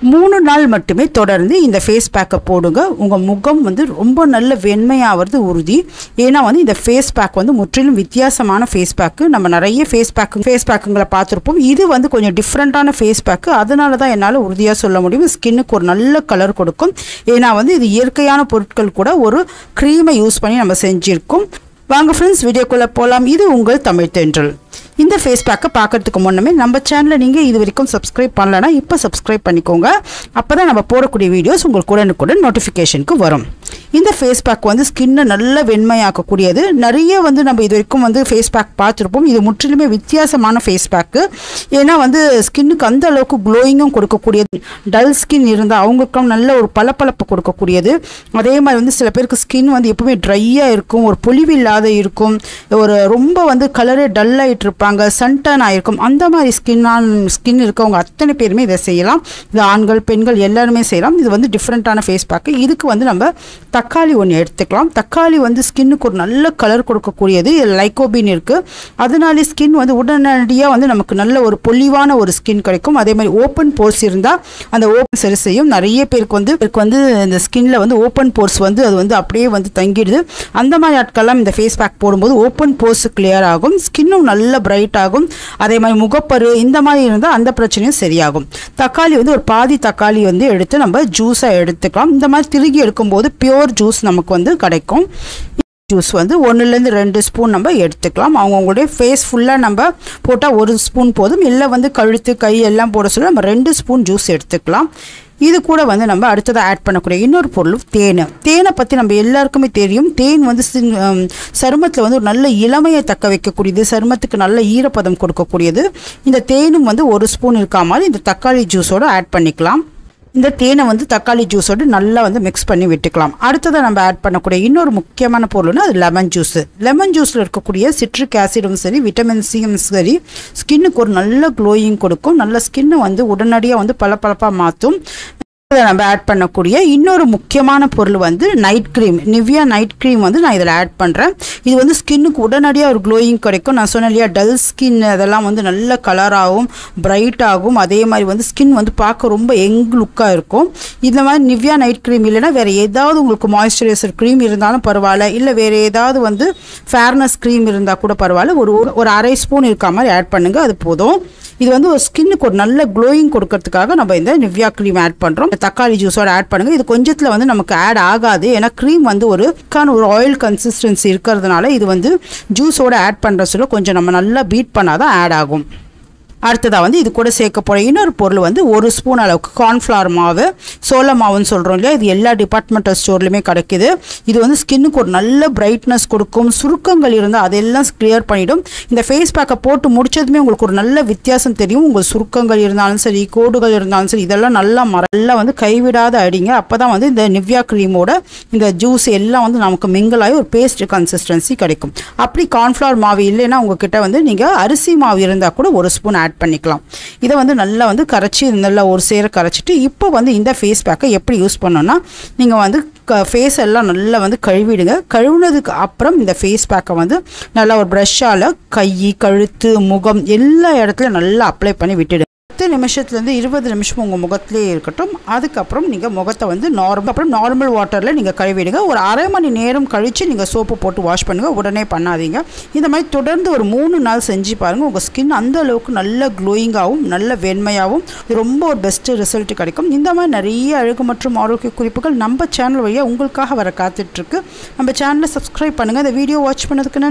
மூணு நாள் மட்டுமே தொடர்ந்து இந்த ஃபேஸ் பேக்கை போடுங்க உங்கள் முகம் வந்து ரொம்ப நல்ல வெண்மையாகிறது உறுதி ஏன்னா வந்து இந்த ஃபேஸ் பேக் வந்து முற்றிலும் வித்தியாசமான ஃபேஸ் பேக்கு நம்ம நிறைய ஃபேஸ் பேக்கு ஃபேஸ் பேக்குங்களை பார்த்துருப்போம் இது வந்து கொஞ்சம் டிஃப்ரெண்ட்டான ஃபேஸ் பேக்கு அதனால தான் என்னால் உறுதியாக சொல்ல முடியும் ஸ்கின்னுக்கு ஒரு நல்ல கலர் கொடுக்கும் ஏன்னா வந்து இது இயற்கையான பொருட்கள் கூட ஒரு க்ரீமை யூஸ் பண்ணி நம்ம செஞ்சுருக்கோம் வாங்க ஃப்ரெண்ட்ஸ் வீடியோக்குள்ளே போகலாம் இது உங்கள் தமிழ் தென்றல் இந்த ஃபேஸ் பேக்கை பார்க்கறதுக்கு முன்னமே நம்ம சேனலை நீங்கள் இது வரைக்கும் சப்ஸ்கிரைப் பண்ணலன்னா இப்போ சப்ஸ்கிரைப் பண்ணிக்கோங்க அப்போ தான் நம்ம போடக்கூடிய வீடியோஸ் உங்களுக்கு உடனுக்குடன் நோட்டிஃபிகேஷனுக்கு வரும் இந்த ஃபேஸ் பேக் வந்து ஸ்கின்னை நல்ல வெண்மையாக்கக்கூடியது நிறைய வந்து நம்ம இது வரைக்கும் வந்து ஃபேஸ் பேக் பார்த்துருப்போம் இது முற்றிலுமே வித்தியாசமான ஃபேஸ் பேக்கு ஏன்னா வந்து ஸ்கின்னுக்கு அந்த அளவுக்கு க்ளோயிங்கும் கொடுக்கக்கூடியது டல் ஸ்கின் இருந்தால் அவங்களுக்கும் நல்ல ஒரு பளபளப்பு கொடுக்கக்கூடியது அதே மாதிரி வந்து சில பேருக்கு ஸ்கின் வந்து எப்பவுமே ட்ரையாக இருக்கும் ஒரு பொலிவு இல்லாத இருக்கும் ஒரு ரொம்ப வந்து கலரே டல் ஆகிட்டு இருப்பாங்க சன்டன் ஆகிருக்கும் அந்த மாதிரி ஸ்கின்னான் ஸ்கின் இருக்கவங்க அத்தனை பேருமே இதை செய்யலாம் இது ஆண்கள் பெண்கள் எல்லாருமே செய்யலாம் இது வந்து டிஃப்ரெண்ட்டான ஃபேஸ் பேக்கு இதுக்கு வந்து நம்ம தக்காளி ஒன்று எடுத்துக்கலாம் தக்காளி வந்து ஸ்கின்னுக்கு ஒரு நல்ல கலர் கொடுக்கக்கூடியது லைக்கோபின் இருக்குது அதனாலே ஸ்கின் வந்து உடனடியாக வந்து நமக்கு நல்ல ஒரு பொலிவான ஒரு ஸ்கின் கிடைக்கும் அதே மாதிரி ஓப்பன் போர்ஸ் இருந்தால் அந்த ஓப்பன் சரி செய்யும் நிறைய பேருக்கு வந்து பேருக்கு வந்து இந்த ஸ்கின்ல வந்து ஓப்பன் போர்ஸ் வந்து அது வந்து அப்படியே வந்து தங்கிடுது அந்த மாதிரி ஆட்கள்லாம் இந்த ஃபேஸ் பேக் போடும்போது ஓப்பன் போர்ஸ் கிளியர் ஆகும் ஸ்கின்னும் நல்ல பிரைட் ஆகும் அதே மாதிரி முகப்பரு இந்த மாதிரி இருந்தால் அந்த பிரச்சனையும் சரியாகும் தக்காளி வந்து ஒரு பாதி தக்காளி வந்து எடுத்து நம்ம ஜூஸாக எடுத்துக்கலாம் இந்த மாதிரி திருகி எடுக்கும்போது பியோர் ஜூஸ் நமக்கு வந்து கிடைக்கும் ஜூஸ் வந்து ஒன்றுலேருந்து ரெண்டு ஸ்பூன் நம்ம எடுத்துக்கலாம் அவங்கவுங்களுடைய ஃபேஸ் ஃபுல்லாக நம்ம போட்டால் ஒரு ஸ்பூன் போதும் இல்லை வந்து கழுத்து கை எல்லாம் போட சொல்ல நம்ம ரெண்டு ஸ்பூன் ஜூஸ் எடுத்துக்கலாம் இது கூட வந்து நம்ம அடுத்ததாக ஆட் பண்ணக்கூடிய இன்னொரு பொருள் தேன் தேனை பற்றி நம்ம எல்லாருக்குமே தெரியும் தேன் வந்து சருமத்தில் வந்து ஒரு நல்ல இளமையை தக்க வைக்கக்கூடியது சருமத்துக்கு நல்ல ஈரப்பதம் கொடுக்கக்கூடியது இந்த தேனும் வந்து ஒரு ஸ்பூன் இருக்கா மாதிரி இந்த தக்காளி ஜூஸோடு ஆட் பண்ணிக்கலாம் இந்த தேனை வந்து தக்காளி ஜூஸோடு நல்லா வந்து மிக்ஸ் பண்ணி விட்டுக்கலாம் அடுத்ததாக நம்ம ஆட் பண்ணக்கூடிய இன்னொரு முக்கியமான பொருள்னா அது லெமன் ஜூஸ் லெமன் ஜூஸில் இருக்கக்கூடிய சிட்ரிக் ஆசிடும் சரி விட்டமின் சியும் சரி ஸ்கின்னுக்கு ஒரு நல்ல க்ளோயிங் கொடுக்கும் நல்ல ஸ்கின்னை வந்து உடனடியாக வந்து பளபளப்பாக மாற்றும் இதை நம்ம ஆட் பண்ணக்கூடிய இன்னொரு முக்கியமான பொருள் வந்து night cream Nivea night cream வந்து நான் இதில் ஆட் பண்ணுறேன் இது வந்து ஸ்கின்னுக்கு உடனடியாக ஒரு க்ளோயிங் கிடைக்கும் நான் சொன்னேன் இல்லையா டல் ஸ்கின் அதெல்லாம் வந்து நல்ல கலராகவும் பிரைட் ஆகும் அதே மாதிரி வந்து ஸ்கின் வந்து பார்க்க ரொம்ப யங் லுக்காக இருக்கும் இந்த மாதிரி நிவ்யா நைட் க்ரீம் இல்லைன்னா வேறு ஏதாவது உங்களுக்கு மாய்ஸ்சரைசர் க்ரீம் இருந்தாலும் பரவாயில்ல இல்லை வேறு ஏதாவது வந்து ஃபேர்னஸ் க்ரீம் இருந்தால் கூட பரவாயில்ல ஒரு ஒரு அரை ஸ்பூன் இருக்க மாதிரி ஆட் பண்ணுங்கள் அது போதும் இது வந்து ஒரு ஸ்கின்னுக்கு ஒரு நல்ல க்ளோயிங் கொடுக்கறதுக்காக நம்ம இந்த நிவ்யா க்ரீம் ஆட் பண்ணுறோம் தக்காளி ஜூஸோட ஆட் பண்ணுங்கள் இது கொஞ்சத்தில் வந்து நமக்கு ஆட் ஆகாது ஏன்னா க்ரீம் வந்து ஒரு ஒரு ஆயில் கன்சிஸ்டன்சி இருக்கிறதுனால இது வந்து ஜூஸோட ஆட் பண்ணுற சொல்ல கொஞ்சம் நம்ம நல்லா பீட் பண்ணாதான் ஆட் ஆகும் அடுத்ததாக வந்து இது கூட சேர்க்க போகிற இன்னொரு பொருள் வந்து ஒரு ஸ்பூன் அளவுக்கு கார்ன்ஃப்ளவர் மாவு சோள மாவுன்னு சொல்கிறோம் இல்லையா இது எல்லா டிபார்ட்மெண்டல் ஸ்டோர்லையுமே கிடைக்குது இது வந்து ஸ்கின்னுக்கு ஒரு நல்ல பிரைட்னஸ் கொடுக்கும் சுருக்கங்கள் இருந்தால் அதெல்லாம் கிளியர் பண்ணிடும் இந்த ஃபேஸ் பேக்கை போட்டு முடிச்சதுமே உங்களுக்கு ஒரு நல்ல வித்தியாசம் தெரியும் உங்கள் சுருக்கங்கள் இருந்தாலும் சரி கோடுகள் இருந்தாலும் சரி இதெல்லாம் நல்லா நல்லா வந்து கைவிடாத அடிங்க அப்போ தான் வந்து இந்த நிவ்யா க்ரீமோட இந்த ஜூஸ் எல்லாம் வந்து நமக்கு மிங்கிள் ஆகி ஒரு பேஸ்ட் கன்சிஸ்டன்சி கிடைக்கும் அப்படி கார்ன்ஃப்ளவர் மாவு இல்லைன்னா உங்ககிட்ட வந்து நீங்கள் அரிசி மாவு இருந்தால் கூட ஒரு ஸ்பூன் ஆட் பண்ணிக்கலாம் இதை வந்து நல்லா வந்து கரைச்சி நல்லா ஒரு சேர கரைச்சிட்டு இப்போ வந்து இந்த ஃபேஸ் பேக்கை எப்படி யூஸ் பண்ணோன்னா நீங்கள் வந்து க ஃபேஸ் எல்லாம் நல்லா வந்து கழுவிடுங்க கழுவுனதுக்கு அப்புறம் இந்த ஃபேஸ் பேக்கை வந்து நல்லா ஒரு ப்ரஷ்ஷால் கை கழுத்து முகம் எல்லா இடத்துலையும் நல்லா அப்ளை பண்ணி விட்டுடுங்க பத்து நிமிஷத்துலேருந்து இருபது நிமிஷம் உங்கள் முகத்துலேயே இருக்கட்டும் அதுக்கப்புறம் நீங்கள் முகத்தை வந்து நார்மல் அப்புறம் நார்மல் வாட்டரில் நீங்கள் கழுவிடுங்க ஒரு அரை மணி நேரம் கழித்து நீங்கள் சோப்பு போட்டு வாஷ் பண்ணுங்கள் உடனே பண்ணாதீங்க இந்த மாதிரி தொடர்ந்து ஒரு மூணு நாள் செஞ்சு பாருங்கள் உங்கள் ஸ்கின் அந்த அளவுக்கு நல்ல க்ளோயிங்காகவும் நல்ல வெண்மையாகவும் ரொம்ப ஒரு பெஸ்ட்டு ரிசல்ட் கிடைக்கும் இந்த மாதிரி நிறைய அழகு மற்றும் ஆரோக்கிய குறிப்புகள் நம்ம சேனல் வழியாக உங்களுக்காக வர காத்துட்ருக்கு நம்ம சேனலை சப்ஸ்கிரைப் பண்ணுங்கள் இந்த வீடியோ வாட்ச் பண்ணதுக்கு